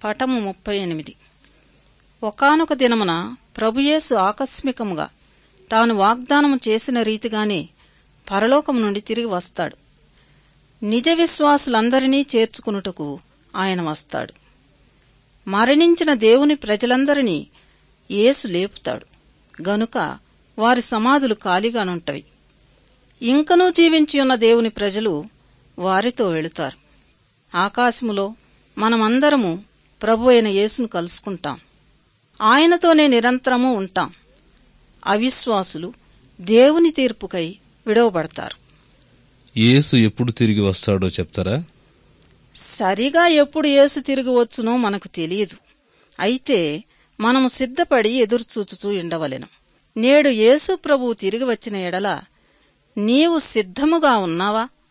పటము ముప్పై ఎనిమిది ఒకనొక దినమున ప్రభుయేసు ఆకస్మికముగా తాను వాగ్దానము చేసిన రీతిగానే పరలోకము నుండి తిరిగి వస్తాడు నిజ విశ్వాసులందరినీ చేర్చుకునుటకు ఆయన వస్తాడు మరణించిన దేవుని ప్రజలందరినీ యేసు లేపుతాడు గనుక వారి సమాధులు ఖాళీగానుంటవి ఇంకనూ జీవించియున్న దేవుని ప్రజలు వారితో వెళుతారు ఆకాశములో మనమందరము ప్రభు అయిన యేసును కలుసుకుంటాం ఆయనతోనే నిరంతరము ఉంటాం అవిశ్వాసులు దేవుని తీర్పుకై విడవబడతారు యేసు ఎప్పుడు తిరిగి వస్తాడో చెప్తారా సరిగా ఎప్పుడు యేసు తిరిగి వచ్చునో మనకు తెలియదు అయితే మనము సిద్ధపడి ఎదురుచూచుచూ ఉండవలెను నేడు యేసు ప్రభువు తిరిగి వచ్చిన ఎడల నీవు సిద్ధముగా ఉన్నావా